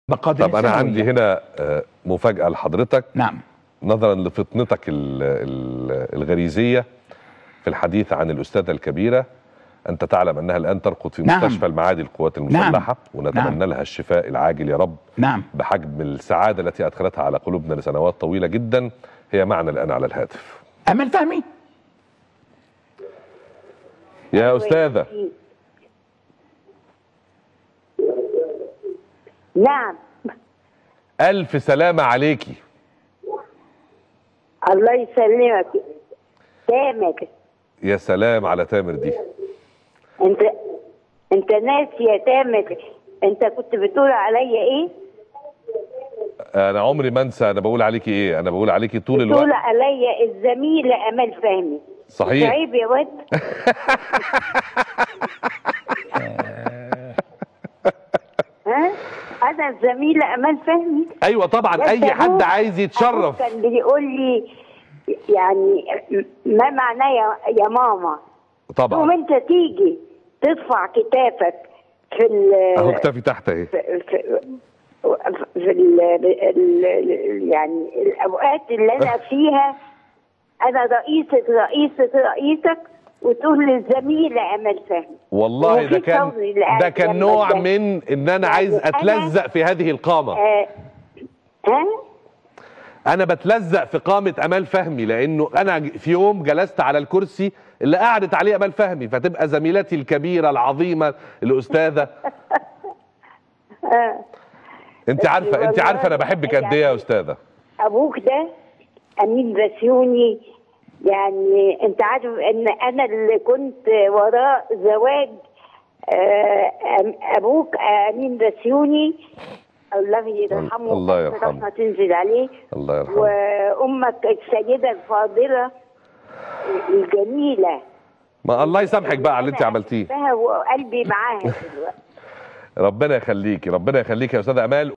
مقادير طب انا سنوية. عندي هنا آه، مفاجاه لحضرتك نعم نظرا لفطنتك ال- ال- الغريزيه في الحديث عن الاستاذه الكبيره انت تعلم انها الان ترقد في نعم. مستشفى المعادي القوات المسلحه ونتمنى نعم. لها الشفاء العاجل يا رب نعم بحجم السعاده التي ادخلتها على قلوبنا لسنوات طويله جدا هي معنا الان على الهاتف امل فهمي يا استاذه نعم الف سلامه عليكي الله يسلمك سامك يا سلام على تامر دي انت انت ناسي يا تامر انت كنت بتقول عليا ايه انا عمري ما انسى انا بقول عليكي ايه انا بقول عليكي طول بتقول الوقت عليا الزميله امال فهمي صحيح عيب يا واد ها انا الزميله امال فهمي ايوه طبعا يا اي حد أبوك- عايز يتشرف أبوك كان بيقول لي يعني ما معناه يا, يا ماما تقوم طبعا انت تيجي ترفع كتافك في ال اهو اكتفي تحت اهي في في, في ال ال يعني الاوقات اللي انا فيها انا رئيسة رئيسة رئيسك وتقول للزميلة امل فهمي والله وفي ده كان صبري لأ- ده كان لما نوع ده- من ان انا عايز يعني أنا- اتلزق في هذه القامه آه ها انا بتلزق في قامه امال فهمي لانه انا ج- في يوم جلست على الكرسي اللي قعدت عليه امال فهمي فتبقى زميلتي الكبيره العظيمه الاستاذه انت عارفه انت عارفه انا بحبك قد ايه يا استاذه ابوك ده امين بسيوني يعني انت عارف ان انا اللي كنت وراء زواج آه، أم- ابوك امين بسيوني الله يرحمه الله يرحمه. رحمه تنزل عليه الله يرحمه وامك السيده الفاضله الجميله ما الله يسامحك بقى على اللي انت أنا عملتيه أحبها وقلبي معاها دلوقتي ربنا يخليكي ربنا يخليكي يا استاذه امال